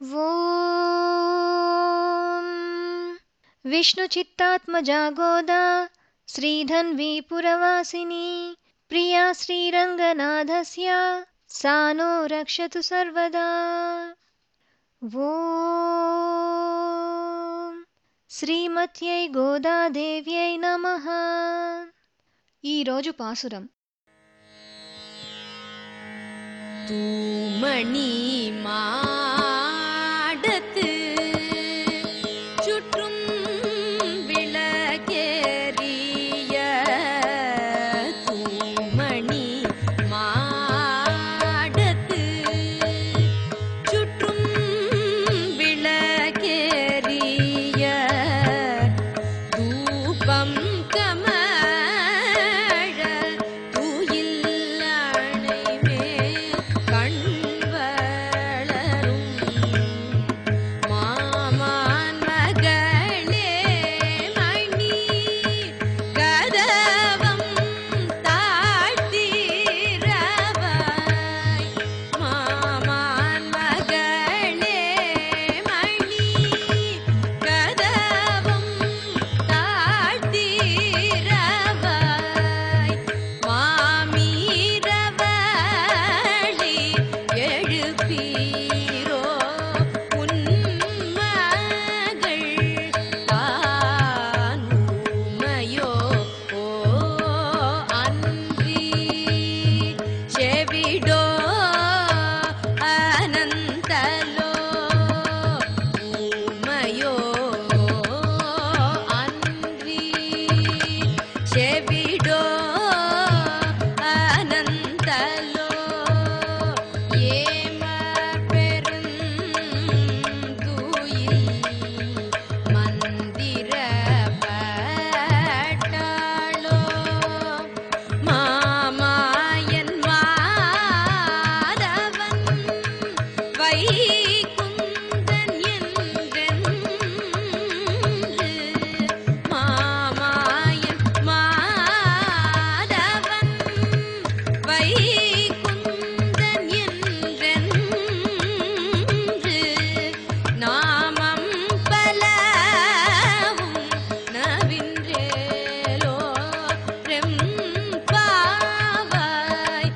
ॐ विष्णुचित्तात्मजा गोदा श्रीधन्वीपुरवासिनी प्रिया श्रीरङ्गनाथस्य सा नो रक्षतु सर्वदा ॐ శ్రీమత్యై గోదాదేవ్యై నమః ఈరోజు పాసురం தூமணி மாடத்து சுற்றும் விளக்கேறிய தூமணி மாடத்து சுற்றும் விளக்கேறிய தூபம் கமழ தூயில் அணைமேல் கண் வளரும் மாமான் மகளே மணி கதவம் தாழ்த்திரவாய் மாமான் மகளே மணி கதவம் தாழ்த்திரவாய் மாமீரவளி எழுப்பீரோ உன்மகள் தானுமையோ ஓ அன்றி செவிடோ அனந்தலோ உமையோ அன்றி செவிடோ அனந்தலோ ஏம பெருந்தூயில் மந்திரப்பட்டாளோ மாமாயன் மாதவன் வைகுந்தன் என்றென்று மாமாயன் மாதவன் வைகுந்தன் என்றென்று நாமம் பலவும் நவின்றேலோ ரெம்பாவாய்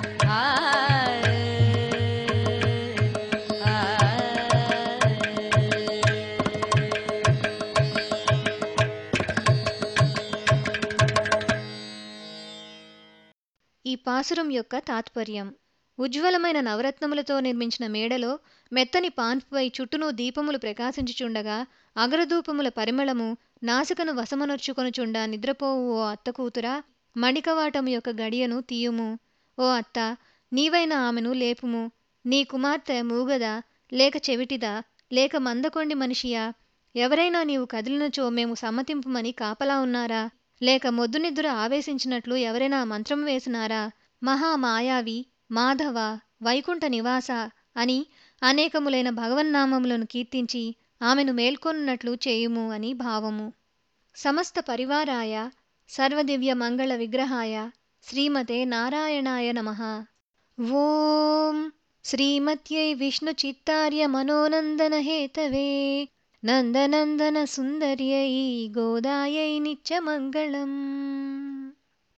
ఈ పాసురం యొక్క తాత్పర్యం ఉజ్వలమైన నవరత్నములతో నిర్మించిన మేడలో మెత్తని పాన్పుపై చుట్టూను దీపములు ప్రకాశించుచుండగా అగరధూపముల పరిమళము నాసికను వశమనర్చుకొనుచుండా నిద్రపోవు ఓ అత్త కూతురా మణికవాటము యొక్క గడియను తీయుము ఓ అత్త నీవైన ఆమెను లేపుము నీ కుమార్తె మూగదా లేక చెవిటిదా లేక మందకొండి మనిషియా ఎవరైనా నీవు కదిలినచో మేము సమ్మతింపుమని కాపలా ఉన్నారా లేక మొద్దు నిద్ర ఆవేశించినట్లు ఎవరైనా మంత్రం వేసినారా మహా మాయావి మాధవ వైకుంఠ నివాస అని అనేకములైన భగవన్నామములను కీర్తించి ఆమెను మేల్కొన్నట్లు చేయుము అని భావము సమస్త పరివారాయ సర్వదివ్య మంగళ విగ్రహాయ శ్రీమతే నారాయణాయ నమః ఓం శ్రీమత్యై విష్ణుచిత్తార్య మనోనందన హేతవే నందనందన సుందర్యై గోదాయై నిత్యమంగళం